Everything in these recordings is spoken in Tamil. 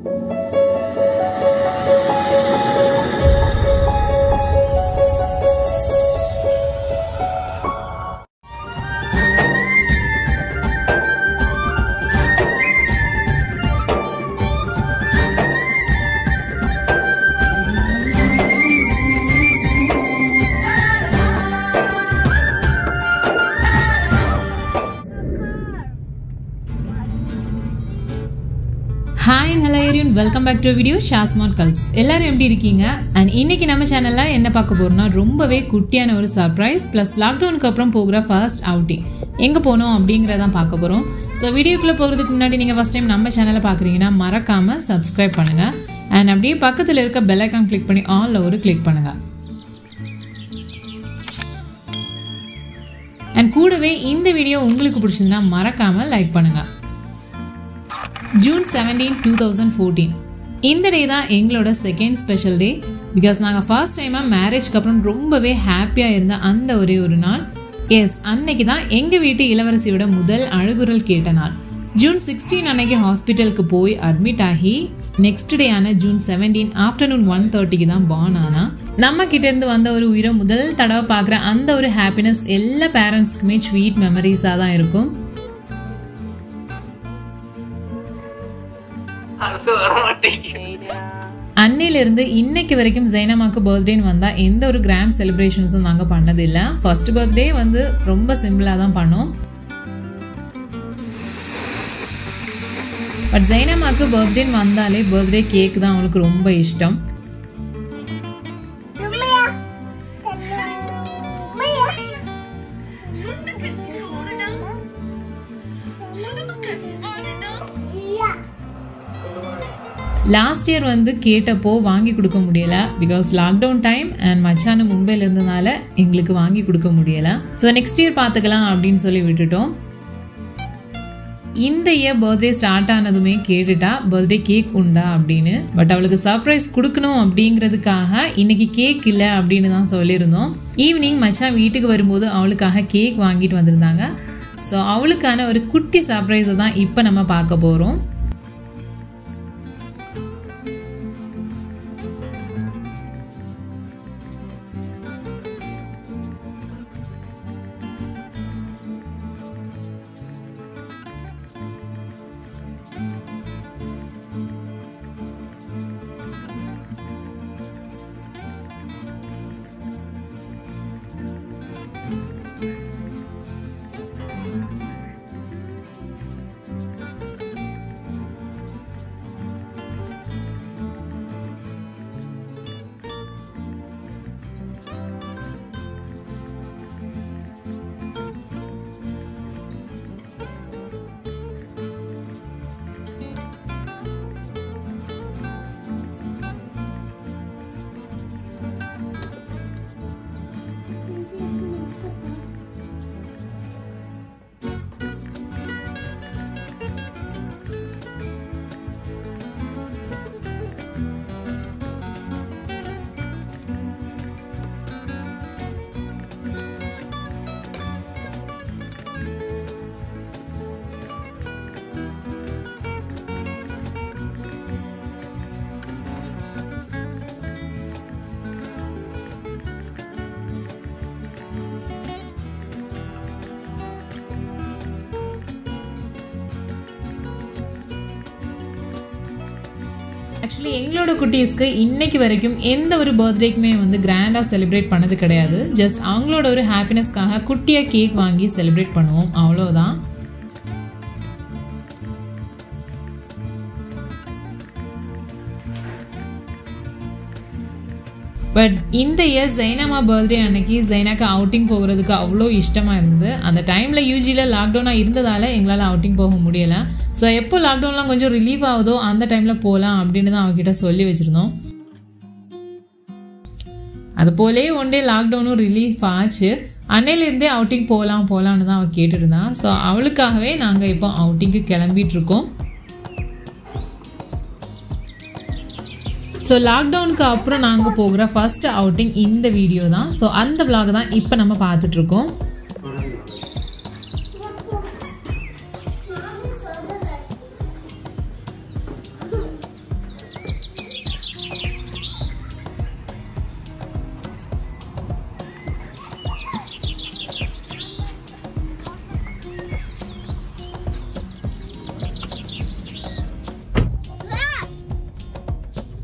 ஹாய் ஹலோ ஏரியன் welcome back to video Sha smart கல்ப்ஸ் எல்லாரும் எப்படி இருக்கீங்க அண்ட் இன்னைக்கு நம்ம சேனல்ல என்ன பார்க்க போறோம்னா ரொம்பவே குட்டியான ஒரு சர்ப்ரைஸ் ப்ளஸ் லாக்டவுனுக்கு அப்புறம் போகிற ஃபர்ஸ்ட் அவுட்டிங் எங்கே போகணும் அப்படிங்கிறதான் பார்க்க போகிறோம் ஸோ வீடியோக்குள்ளே போகிறதுக்கு முன்னாடி நீங்கள் ஃபஸ்ட் டைம் நம்ம சேனலை பார்க்குறீங்கன்னா மறக்காமல் சப்ஸ்கிரைப் பண்ணுங்கள் அண்ட் அப்படியே பக்கத்தில் இருக்க பெல் ஐக்கான் கிளிக் பண்ணி ஆல்ல ஒரு கிளிக் பண்ணுங்கள் அண்ட் கூடவே இந்த வீடியோ உங்களுக்கு பிடிச்சிருந்தா மறக்காமல் லைக் பண்ணுங்கள் June seventeen two thousand fourteen இந்த டே தான் எங்களோட செகண்ட் ஸ்பெஷல் டே பிகாஸ் நாங்கள் ஃபர்ஸ்ட் டைமாக மேரேஜ்க்கு அப்புறம் ரொம்பவே ஹாப்பியாக இருந்த அந்த ஒரே ஒரு நாள் எஸ் அன்னைக்கு தான் எங்கள் வீட்டு இளவரசியோட முதல் அழுகுரல் கேட்ட நாள் ஜூன் சிக்ஸ்டீன் அன்னைக்கு ஹாஸ்பிட்டலுக்கு போய் அட்மிட் ஆகி நெக்ஸ்ட் டே ஆன ஜூன் செவன்டீன் ஆஃப்டர்நூன் ஒன் தேர்ட்டிக்கு தான் பார்ன் ஆனா நம்ம கிட்ட இருந்து வந்த ஒரு உயிரை முதல் தடவை பார்க்குற அந்த ஒரு ஹாப்பினஸ் எல்லா பேரண்ட்ஸ்க்குமே ஸ்வீட் மெமரிஸாக தான் இருக்கும் அது வர மாட்டேங்குது அன்னையிலிருந்து இன்னைக்கு வரைக்கும் ஜைனமாக்கு பர்த்டேன்னு வந்தா எந்த ஒரு கிராண்ட் செலிப்ரேஷன்ஸும் நாங்க பண்ணது இல்ல ஃபர்ஸ்ட் பர்த்டே வந்து ரொம்ப சிம்பிளா தான் பண்ணோம் பட் ஜைனமாக்கு பர்த்டேன்னு வந்தாலே பர்த்டே கேக் தான் அவங்களுக்கு ரொம்ப இஷ்டம் லாஸ்ட் இயர் வந்து கேட்டப்போ வாங்கி கொடுக்க முடியல பிகாஸ் லாக்டவுன் டைம் அண்ட் மச்சான மும்பையில் இருந்தனால எங்களுக்கு வாங்கி கொடுக்க முடியல ஸோ நெக்ஸ்ட் இயர் பார்த்துக்கலாம் அப்படின்னு சொல்லி விட்டுட்டோம் இந்த இயர் பர்த்டே ஸ்டார்ட் ஆனதுமே கேட்டுட்டா பர்த்டே கேக் உண்டா அப்படின்னு பட் அவளுக்கு சர்ப்ரைஸ் கொடுக்கணும் அப்படிங்கிறதுக்காக இன்னைக்கு கேக் இல்லை அப்படின்னு தான் சொல்லியிருந்தோம் ஈவினிங் மச்சான் வீட்டுக்கு வரும்போது அவளுக்காக கேக் வாங்கிட்டு வந்திருந்தாங்க ஸோ அவளுக்கான ஒரு குட்டி சர்ப்ரைஸை தான் இப்போ நம்ம பார்க்க போகிறோம் ஆக்சுவலி எங்களோட குட்டீஸ்க்கு இன்னைக்கு வரைக்கும் எந்த ஒரு பர்த்டேக்குமே வந்து கிராண்டாக செலிப்ரேட் பண்ணது கிடையாது ஜஸ்ட் அவங்களோட ஒரு ஹாப்பினஸ்க்காக குட்டியாக கேக் வாங்கி செலிப்ரேட் பண்ணுவோம் அவ்வளோதான் பட் இந்த இயர் ஜைனாமா பர்த்டே அன்னைக்கு ஜைனாக்கு அவுட்டிங் போகிறதுக்கு அவ்வளோ இஷ்டமாக இருந்தது அந்த டைமில் யூஜியில் லாக்டவுனாக இருந்ததால் எங்களால் அவுட்டிங் போக முடியலை ஸோ எப்போ லாக்டவுன்லாம் கொஞ்சம் ரிலீஃப் ஆகுதோ அந்த டைமில் போகலாம் அப்படின்னு தான் அவகிட்ட சொல்லி வச்சுருந்தோம் அது போலே ஒன் டே லாக்டவுனும் ரிலீஃப் ஆச்சு அன்னையிலேருந்தே அவுட்டிங் போகலாம் போகலான்னு தான் அவள் கேட்டுருந்தான் ஸோ அவளுக்காகவே நாங்கள் இப்போ அவுட்டிங்க்கு கிளம்பிட்டு இருக்கோம் ஸோ லாக்டவுனுக்கு அப்புறம் நாங்கள் போகிற ஃபர்ஸ்ட் அவுட்டிங் இந்த வீடியோ தான் ஸோ அந்த vlog தான் இப்போ நம்ம பார்த்துட்ருக்கோம்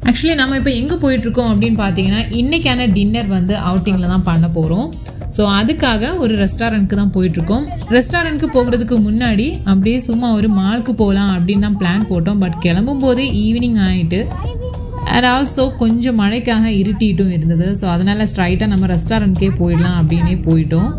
ஆக்சுவலி நம்ம இப்போ எங்கே போயிட்டுருக்கோம் அப்படின்னு பார்த்தீங்கன்னா இன்றைக்கான டின்னர் வந்து அவுட்டிங்கில் தான் பண்ண போகிறோம் ஸோ அதுக்காக ஒரு ரெஸ்டாரண்ட்க்கு தான் போயிட்டுருக்கோம் ரெஸ்டாரண்ட்க்கு போகிறதுக்கு முன்னாடி அப்படியே சும்மா ஒரு மால்க்கு போகலாம் அப்படின்னு தான் பிளான் போட்டோம் பட் கிளம்பும் போதே ஈவினிங் ஆகிட்டு அண்ட் ஆல்சோ கொஞ்சம் மழைக்காக இருட்டிட்டும் இருந்தது ஸோ அதனால் ஸ்ட்ரைட்டாக நம்ம ரெஸ்டாரண்ட்கே போயிடலாம் அப்படின்னே போயிட்டோம்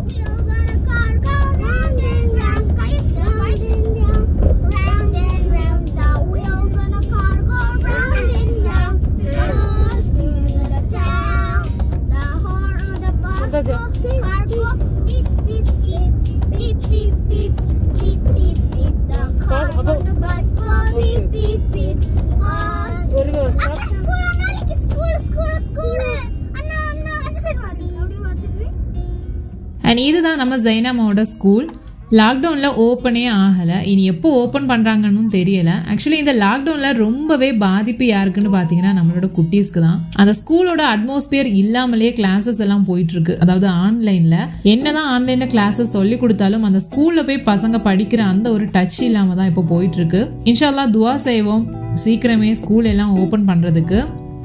Wheels on a car go round and round, round the town. The horn of the bus go, car go beep beep beep, beep beep beep, beep beep beep. The car on the bus go beep beep beep. அண்ணா ஸ்கூல் அண்ணா ஸ்கூல் ஸ்கூல் ஸ்கூல் அண்ணா அண்ணா அந்த சைடு பாருங்க அப்படியே பார்த்துட்டு அண்ட் இதுதான் நம்ம ஜைனாமாவோட ஸ்கூல் லாக்டவுனில் ஓப்பனே ஆகலை இனி எப்போ ஓப்பன் பண்ணுறாங்கன்னு தெரியல ஆக்சுவலி இந்த லாக்டவுனில் ரொம்பவே பாதிப்பு யாருக்குன்னு பார்த்தீங்கன்னா நம்மளோட குட்டீஸ்க்கு தான் அந்த ஸ்கூலோட அட்மாஸ்பியர் இல்லாமலே கிளாஸஸ் எல்லாம் போயிட்டு இருக்கு அதாவது ஆன்லைனில் என்னதான் ஆன்லைனில் கிளாஸஸ் சொல்லி கொடுத்தாலும் அந்த ஸ்கூலில் போய் பசங்க படிக்கிற அந்த ஒரு டச் இல்லாமல் தான் இப்போ போயிட்டு இருக்கு இன்ஷால்லா துவா செய்வோம் சீக்கிரமே ஸ்கூல் எல்லாம் ஓப்பன் பண்ணுறதுக்கு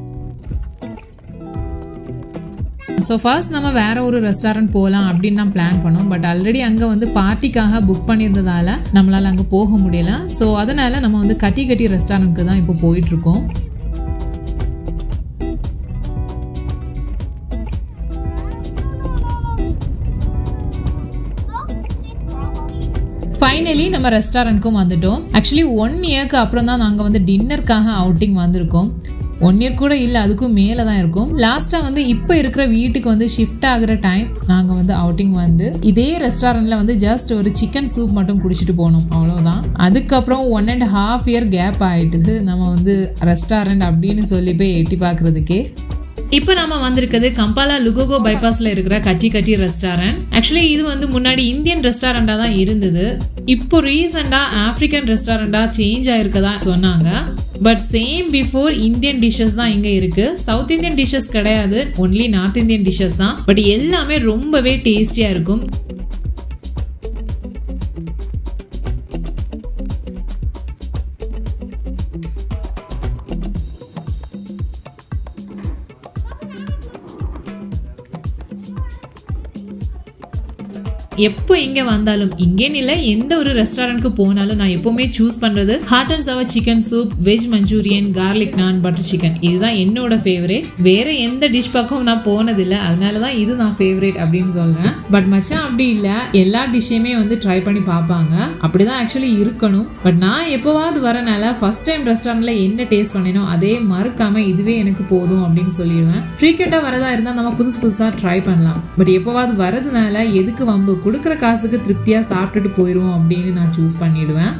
ஸோ ஃபர்ஸ்ட் நம்ம வேற ஒரு ரெஸ்டாரண்ட் போகலாம் அப்படின்னு தான் பிளான் பண்ணோம் பட் ஆல்ரெடி அங்கே வந்து பார்ட்டிக்காக புக் பண்ணியிருந்ததால நம்மளால் அங்கே போக முடியல ஸோ அதனால நம்ம வந்து கட்டி கட்டி ரெஸ்டாரண்ட்க்கு தான் இப்போ போயிட்டு இருக்கோம் ஃபைனலி நம்ம ரெஸ்டாரண்ட்க்கும் வந்துட்டோம் ஆக்சுவலி ஒன் இயர்க்கு அப்புறம் தான் நாங்கள் வந்து டின்னருக்காக அவுட்டிங் வந்திருக்கோம் ஒன் இயர் கூட இல்லை அதுக்கும் மேலே தான் இருக்கும் லாஸ்ட்டாக வந்து இப்போ இருக்கிற வீட்டுக்கு வந்து ஷிஃப்ட் ஆகுற டைம் நாங்கள் வந்து அவுட்டிங் வந்து இதே ரெஸ்டாரண்ட்டில் வந்து ஜஸ்ட் ஒரு சிக்கன் சூப் மட்டும் குடிச்சிட்டு போனோம் அவ்வளோதான் அதுக்கப்புறம் one and half year gap ஆகிட்டுது நம்ம வந்து ரெஸ்டாரண்ட் அப்படின்னு சொல்லி போய் எட்டி பார்க்குறதுக்கே இப்போ நாம வந்திருக்கிறது கம்பாலா லுகோகோ பைபாஸ்ல இருக்கிற கட்டி கட்டி ரெஸ்டாரண்ட் ஆக்சுவலி இது வந்து முன்னாடி இந்தியன் ரெஸ்டாரண்டா தான் இருந்தது இப்போ ரீசெண்டா ஆப்பிரிக்கன் ரெஸ்டாரண்டா சேஞ்ச் ஆயிருக்கதா சொன்னாங்க but same before Indian dishes தான் இங்க இருக்கு சவுத் இந்தியன் டிஷ்ஷஸ் கிடையாது ஒன்லி நார்த் இந்தியன் டிஷ்ஷஸ் தான் பட் எல்லாமே ரொம்பவே டேஸ்டியா இருக்கும் எப்போ இங்க வந்தாலும் இங்கேன்னு இல்லை எந்த ஒரு ரெஸ்டாரண்ட்க்கு போனாலும் நான் எப்பவுமே சூஸ் பண்றது hot and sour chicken soup veg manchurian garlic naan butter chicken இதுதான் என்னோட ஃபேவரேட் வேற எந்த டிஷ் பக்கம் நான் போனதில்லை அதனால தான் இது நான் ஃபேவரேட் அப்படின்னு சொல்றேன் பட் மச்சான் அப்படி இல்லை எல்லா டிஷ்ஷையுமே வந்து ட்ரை பண்ணி பார்ப்பாங்க அப்படிதான் ஆக்சுவலி இருக்கணும் பட் நான் எப்போவாவது வரனால ஃபர்ஸ்ட் டைம் ரெஸ்டாரண்ட்ல என்ன டேஸ்ட் பண்ணினோ அதே மறுக்காம இதுவே எனக்கு போதும் அப்படின்னு சொல்லிடுவேன் ஃப்ரீக்வெண்ட்டாக வரதா இருந்தால் நம்ம புதுசு புதுசாக ட்ரை பண்ணலாம் பட் எப்போவாவது வரதுனால எதுக்கு வம்பு கொடுக்குற காசுக்கு திருப்தியாக சாப்பிட்டுட்டு போயிடுவோம் அப்படின்னு நான் சூஸ் பண்ணிடுவேன்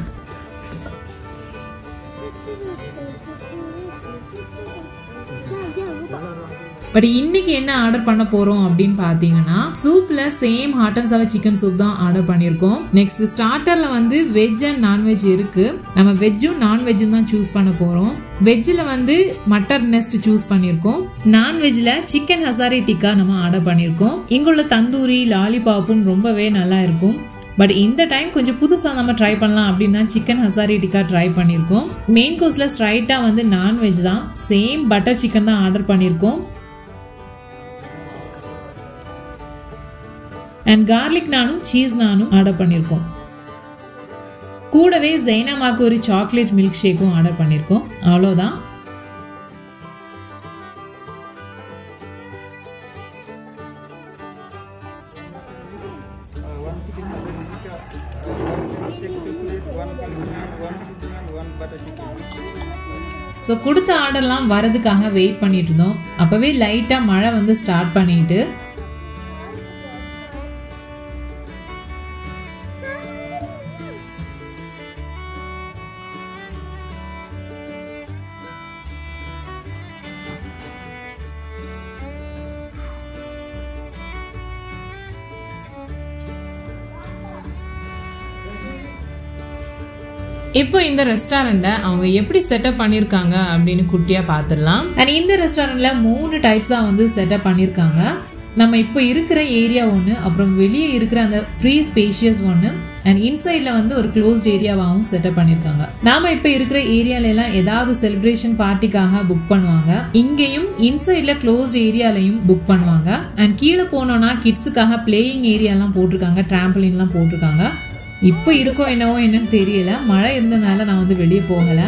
பட் இன்னைக்கு என்ன ஆர்டர் பண்ண போறோம் அப்படின்னு பாத்தீங்கன்னா சூப்ல same hot and sour chicken soup தான் ஆர்டர் பண்ணிருக்கோம் நெக்ஸ்ட் ஸ்டார்டர்ல வந்து வெஜ் அண்ட் நான்வெஜ் இருக்கு நம்ம வெஜ்ஜும் நான்வெஜ்ஜும் தான் சூஸ் பண்ண போறோம் வெஜ்ஜில் வந்து மட்டர் நெஸ்ட் சூஸ் பண்ணியிருக்கோம் நான்வெஜ்ல சிக்கன் ஹசாரி டிக்கா நம்ம ஆர்டர் பண்ணியிருக்கோம் இங்குள்ள தந்தூரி லாலிபாப்பும் ரொம்பவே நல்லா இருக்கும் பட் இந்த டைம் கொஞ்சம் புதுசாக நம்ம ட்ரை பண்ணலாம் அப்படின்னா சிக்கன் ஹசாரி டிக்கா ட்ரை பண்ணியிருக்கோம் மெயின் கோர்ஸில் ஸ்ட்ரைட்டாக வந்து நான்வெஜ் தான் சேம் பட்டர் சிக்கன் தான் ஆர்டர் பண்ணியிருக்கோம் அண்ட் கார்லிக் நானும் சீஸ் நானும் ஆர்டர் பண்ணியிருக்கோம் கூடவே ஜெய்னாமாக்கு ஒரு சாக்லேட் மில்க் ஷேக்கும் ஆர்டர் பண்ணியிருக்கோம் அவ்வளோதான் ஸோ கொடுத்த ஆர்டர்லாம் வரதுக்காக வெயிட் பண்ணிட்டு இருந்தோம் அப்போவே லைட்டாக மழை வந்து ஸ்டார்ட் பண்ணிட்டு இப்போ இந்த ரெஸ்டாரண்ட்டை அவங்க எப்படி செட்டப் பண்ணியிருக்காங்க அப்படின்னு குட்டியாக பார்த்துடலாம் அண்ட் இந்த ரெஸ்டாரண்ட்ல மூணு டைப்ஸாக வந்து செட்டப் பண்ணியிருக்காங்க நம்ம இப்போ இருக்கிற ஏரியா ஒன்று அப்புறம் வெளியே இருக்கிற அந்த ஃப்ரீ ஸ்பேஷியஸ் ஒன்று அண்ட் இன்சைடில் வந்து ஒரு க்ளோஸ்ட் ஏரியாவாகவும் செட்டப் பண்ணியிருக்காங்க நாம இப்போ இருக்கிற ஏரியால எல்லாம் ஏதாவது செலிப்ரேஷன் பார்ட்டிக்காக புக் பண்ணுவாங்க இங்கேயும் இன்சைடில் க்ளோஸ்ட் ஏரியாலையும் புக் பண்ணுவாங்க அண்ட் கீழே போனோம்னா கிட்ஸுக்காக பிளேயிங் ஏரியாலாம் போட்டிருக்காங்க ட்ராம்பலின்லாம் போட்டிருக்காங்க இப்போ இருக்கோ என்னவோ என்னன்னு தெரியல மழை இருந்தனால நான் வந்து வெளியே போகலை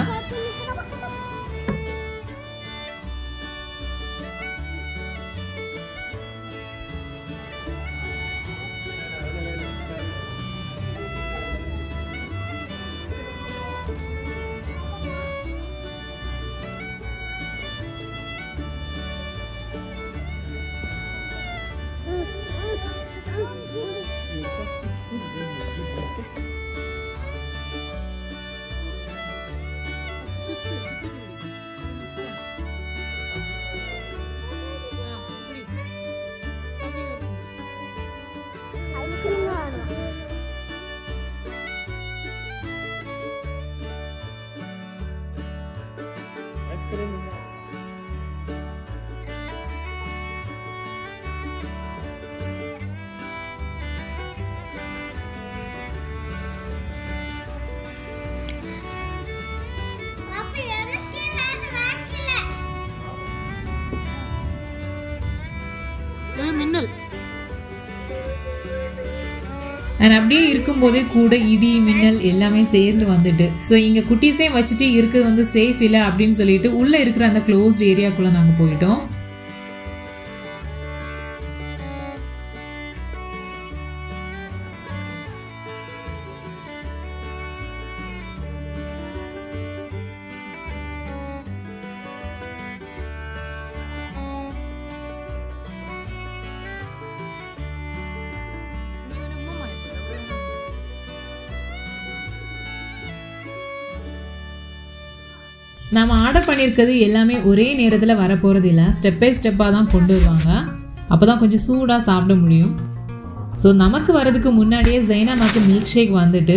ஐஸ்கிரீம் வேணும் அப்ப எதுக்கு வேணும் வைக்கல அண்ட் அப்படியே இருக்கும்போதே கூட இடி மின்னல் எல்லாமே சேர்ந்து வந்துட்டு ஸோ இங்கே குட்டீஸே வச்சுட்டு இருக்கிறது வந்து சேஃப் இல்லை அப்படின்னு சொல்லிட்டு உள்ளே இருக்கிற அந்த க்ளோஸ்ட் ஏரியாக்குள்ளே நாங்கள் போயிட்டோம் நம்ம ஆர்டர் பண்ணியிருக்கிறது எல்லாமே ஒரே நேரத்தில் வரப்போகிறது இல்லை ஸ்டெப் பை ஸ்டெப்பாக தான் கொண்டு வருவாங்க அப்போ தான் கொஞ்சம் சூடாக சாப்பிட முடியும் ஸோ நமக்கு வரதுக்கு முன்னாடியே ஜைனாமாக்கு மில்க் ஷேக் வந்துட்டு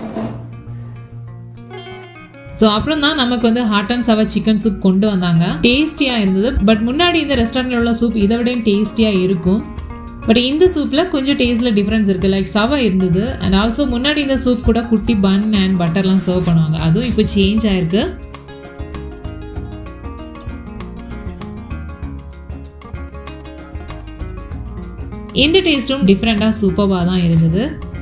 ஸோ அப்புறம் தான் நமக்கு வந்து hot and sour chicken soup கொண்டு வந்தாங்க டேஸ்டியாக இருந்தது பட் முன்னாடி இந்த ரெஸ்டாரண்ட்ல உள்ள சூப் இதை விட டேஸ்டியாக இருக்கும் பட் இந்த சூப்பில் கொஞ்சம் டேஸ்ட்டில் டிஃப்ரென்ஸ் இருக்குது லைக் சவா இருந்தது அண்ட் ஆல்சோ முன்னாடி இந்த சூப் கூட குட்டி பன் அண்ட் பட்டர்லாம் சர்வ் பண்ணுவாங்க அதுவும் இப்போ சேஞ்ச் ஆயிருக்கு இந்த டேஸ்ட்டும் டிஃப்ரெண்ட்டாக சூப்பராக தான் இருந்தது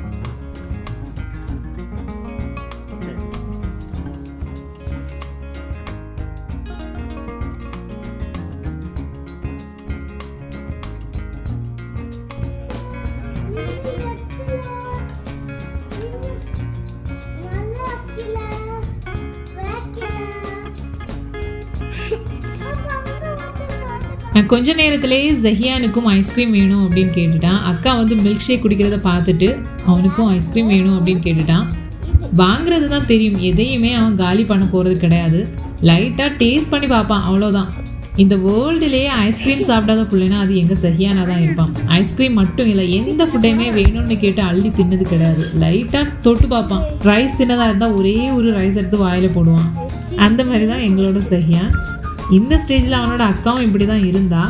நல்லா இருக்குல்ல வைக்கல அப்பா அங்க வந்து நான் கொஞ்ச நேரத்திலேயே ஜஹியானுக்கும் ஐஸ்கிரீம் வேணும் அப்படின்னு கேட்டுட்டான் அக்கா வந்து மில்க் ஷேக் குடிக்கிறத பார்த்துட்டு அவனுக்கும் ஐஸ்கிரீம் வேணும் அப்படின்னு கேட்டுட்டான் வாங்குறது தான் தெரியும் எதையுமே அவன் காலி பண்ண போகிறது கிடையாது லைட்டாக டேஸ்ட் பண்ணி பார்ப்பான் அவ்வளோதான் இந்த வேர்ல்டுலேயே ஐஸ்கிரீம் சாப்பிடாத பிள்ளைனா அது எங்கள் சஹியானா தான் இருப்பான் ஐஸ்கிரீம் மட்டும் இல்லை எந்த ஃபுட்டையுமே வேணும்னு கேட்டு அள்ளி தின்னது கிடையாது லைட்டாக தொட்டு பார்ப்பான் ரைஸ் தின்னதாக இருந்தால் ஒரே ஒரு ரைஸ் எடுத்து வாயில் போடுவான் அந்த மாதிரி தான் எங்களோட சஹியா இந்த ஸ்டேஜில் அவனோட அக்காவும் இப்படி தான் இருந்தா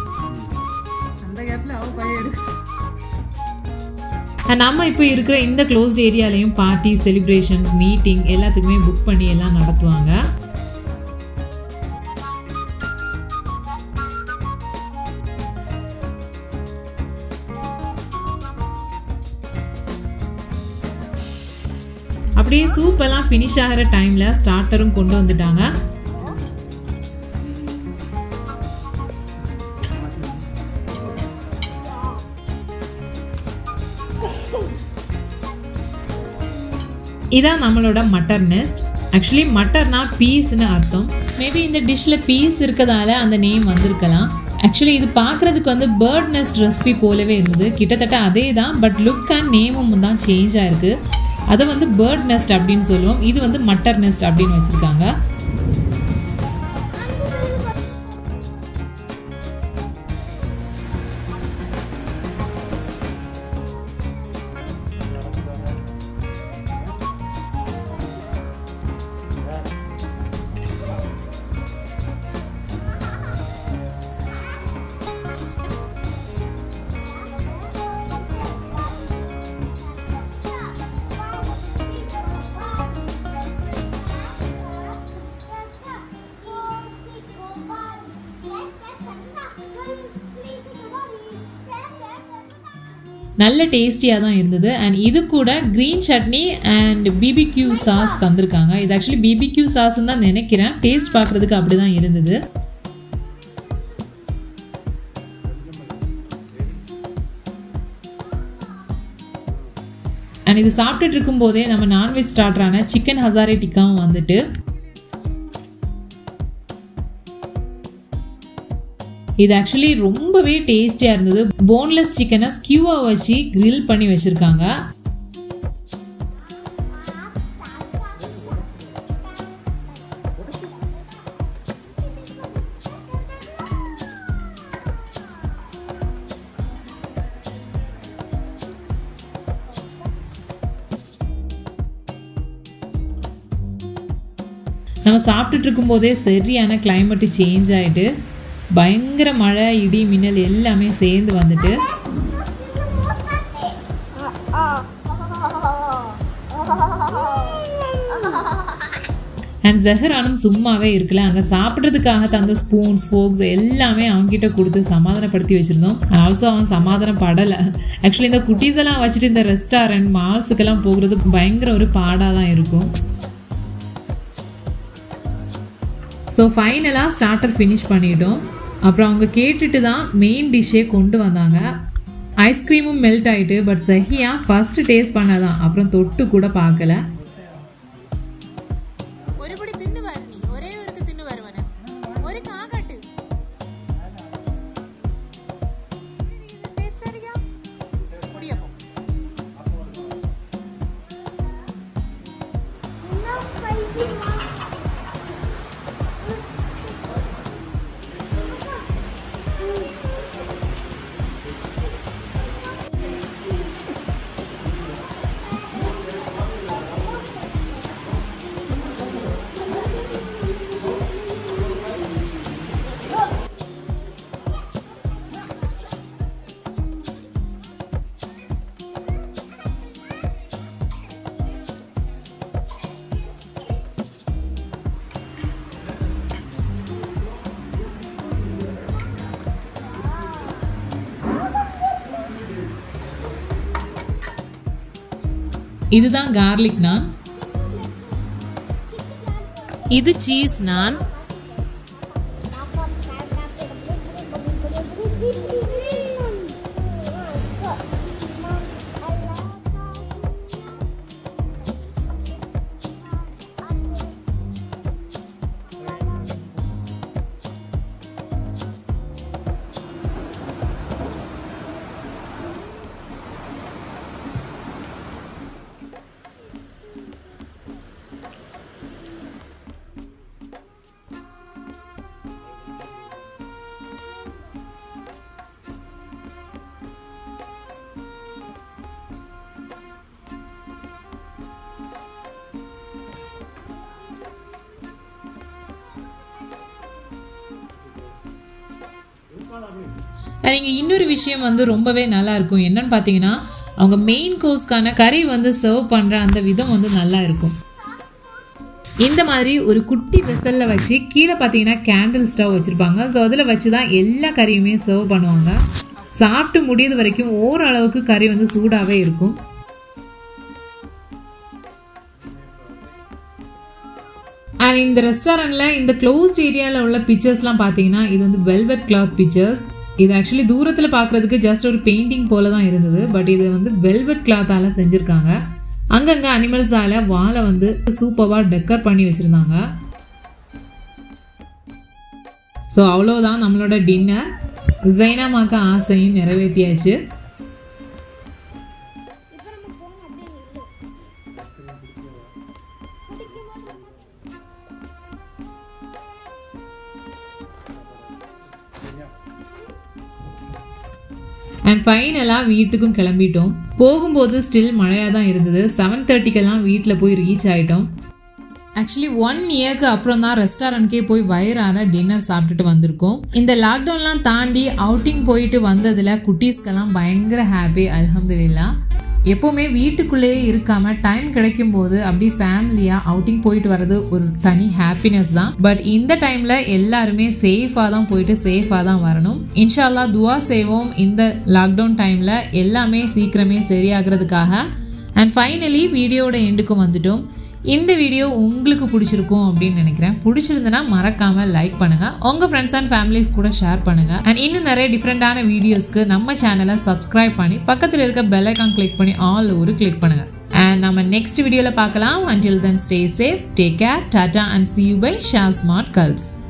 And நம்ம இப்போ இருக்கிற இந்த க்ளோஸ்ட் ஏரியாலையும் பார்ட்டி செலிப்ரேஷன்ஸ் மீட்டிங் எல்லாத்துக்குமே புக் பண்ணி எல்லாம் நடத்துவாங்க அப்படியே சூப் எல்லாம் ஃபினிஷ் ஆகிற டைம்ல ஸ்டார்டரும் கொண்டு வந்துட்டாங்க இதான் நம்மளோட மட்டர் நெஸ்ட் ஆக்சுவலி மட்டர்னா பீஸ்னு அர்த்தம் மேபி இந்த டிஷ்ஷில் பீஸ் இருக்கதால அந்த நேம் வந்திருக்கலாம் ஆக்சுவலி இது பார்க்குறதுக்கு வந்து பேர்ட் நெஸ்ட் ரெசிபி போலவே இருந்தது கிட்டத்தட்ட அதே தான் பட் லுக் அண்ட் நேமும் தான் சேஞ்ச் ஆயிருக்கு அதை வந்து பேர்ட் நெஸ்ட் அப்படின்னு சொல்லுவோம் இது வந்து மட்டர் நெஸ்ட் அப்படின்னு வச்சுருக்காங்க நல்ல டேஸ்டியாக தான் இருந்தது அண்ட் இது கூட green chutney and BBQ sauce தந்திருக்காங்க இது ஆக்சுவலி பிபிக்யூ சாஸ்ன்னு தான் நினைக்கிறேன் டேஸ்ட் பார்க்குறதுக்கு அப்படி தான் இருந்தது அண்ட் இது சாப்பிட்டுட்டு இருக்கும்போதே நம்ம நான்வெஜ் ஸ்டார்டரான சிக்கன் ஹசாரே டிக்காவும் வந்துட்டு இது ஆக்சுவலி ரொம்பவே டேஸ்டியாக இருந்தது போன்லெஸ் சிக்கனை ஸ்கியூவாக வச்சு கிரில் பண்ணி வச்சுருக்காங்க நம்ம சாப்பிட்டுட்டு இருக்கும்போதே சரியான கிளைமேட்டு சேஞ்ச் ஆகிட்டு பயங்கர மழை இடி மின்னல் எல்லாமே சேர்ந்து வந்துட்டு அண்ட் ஜஹரானும் சும்மாவே இருக்கல அங்கே சாப்பிட்றதுக்காக தந்த ஸ்பூன்ஸ் ஃபோக்ஸ் எல்லாமே அவன்கிட்ட கொடுத்து சமாதானப்படுத்தி வச்சுருந்தோம் ஆல்சோ அவன் சமாதானம் படலை ஆக்சுவலி இந்த குட்டீஸ் எல்லாம் வச்சுட்டு இந்த ரெஸ்டாரண்ட் மால்ஸுக்கெல்லாம் போகிறது பயங்கர ஒரு பாடாக தான் இருக்கும் ஸோ ஃபைனலாக ஸ்டார்டர் ஃபினிஷ் பண்ணிட்டோம் அப்புறம் அவங்க கேட்டுட்டு தான் மெயின் டிஷ்ஷே கொண்டு வந்தாங்க ஐஸ்கிரீமும் மெல்ட் ஆகிட்டு பட் சஹியா ஃபஸ்ட்டு டேஸ்ட் பண்ணதான் அப்புறம் தொட்டு கூட பார்க்கல ഒരു പൊടി തിന്നു വരണി ഒരേ ഒരു തിന്നു വരുവന ഒരു കാകട്ട് ടേസ്റ്റ് അടിക്കാം കുടിയപ്പം No spicy one. இதுதான் கார்லிக் நான் இது சீஸ் நான் நீங்கள் இன்னொரு விஷயம் வந்து ரொம்பவே நல்லா இருக்கும் என்னன்னு பார்த்தீங்கன்னா அவங்க மெயின் கோர்ஸ்க்கான கறி வந்து சர்வ் பண்ணுற அந்த விதம் வந்து நல்லா இருக்கும் இந்த மாதிரி ஒரு குட்டி வெசலில் வச்சு கீழே பார்த்தீங்கன்னா கேண்டில் ஸ்டவ் வச்சுருப்பாங்க ஸோ அதில் வச்சு தான் எல்லா கறியுமே சர்வ் பண்ணுவாங்க சாப்பிட்டு முடியுது வரைக்கும் ஓரளவுக்கு கறி வந்து சூடாகவே இருக்கும் அண்ட் இந்த ரெஸ்டாரண்ட்டில் இந்த க்ளோஸ்ட் ஏரியாவில் உள்ள பிக்சர்ஸ்லாம் பார்த்தீங்கன்னா இது வந்து வெல்வெட் கிளாத் பிக்சர்ஸ் இது ஆக்சுவலி தூரத்தில் பார்க்குறதுக்கு ஜஸ்ட் ஒரு பெயிண்டிங் போல தான் இருந்தது பட் இது வந்து வெல்வெட் கிளாத்தால் செஞ்சுருக்காங்க அங்கங்கே அனிமல்ஸால் வாழை வந்து சூப்பராக டெக்கர் பண்ணி வச்சுருந்தாங்க ஸோ அவ்வளோதான் நம்மளோட டின்னர் ஜைனாமாக்க ஆசையும் நிறைவேற்றியாச்சு அண்ட் ஃபைனலாக வீட்டுக்கும் கிளம்பிட்டோம் போகும்போது ஸ்டில் மழையாக தான் இருந்தது செவன் தேர்ட்டிக்கெல்லாம் வீட்டில் போய் ரீச் ஆகிட்டோம் ஆக்சுவலி ஒன் இயர்க்கு அப்புறம் தான் ரெஸ்டாரண்ட்கே போய் வயிறார டின்னர் சாப்பிட்டுட்டு வந்திருக்கோம் இந்த லாக்டவுன்லாம் தாண்டி அவுட்டிங் போயிட்டு வந்ததில் குட்டீஸ்க்கெல்லாம் பயங்கர ஹாப்பி அல்ஹம்துலில்லா எப்போவுமே வீட்டுக்குள்ளேயே இருக்காம டைம் கிடைக்கும் போது அப்படியே ஃபேமிலியாக அவுட்டிங் போயிட்டு வர்றது ஒரு தனி ஹாப்பினஸ் தான் பட் இந்த டைமில் எல்லாருமே சேஃபாக தான் போயிட்டு சேஃபாக தான் வரணும் இன்ஷால்லா துவா செய்வோம் இந்த லாக்டவுன் டைமில் எல்லாமே சீக்கிரமே சரியாகிறதுக்காக அண்ட் ஃபைனலி வீடியோட எண்டுக்கும் வந்துட்டோம் இந்த வீடியோ உங்களுக்கு பிடிச்சிருக்கும் அப்படின்னு நினைக்கிறேன் பிடிச்சிருந்தனா மறக்காம லைக் பண்ணுங்க உங்க ஃப்ரெண்ட்ஸ் அண்ட் ஃபேமிலிஸ் கூட ஷேர் பண்ணுங்க அண்ட் இன்னும் நிறைய டிஃப்ரெண்டான வீடியோஸ்க்கு நம்ம சேனலை சப்ஸ்கிரைப் பண்ணி பக்கத்தில் இருக்க பெல் ஐக்கான் கிளிக் பண்ணி ஆல் ஒரு கிளிக் பண்ணுங்க அண்ட் நம்ம நெக்ஸ்ட் வீடியோவில் பார்க்கலாம் until then stay safe take care tata and see you by Sha smart gulps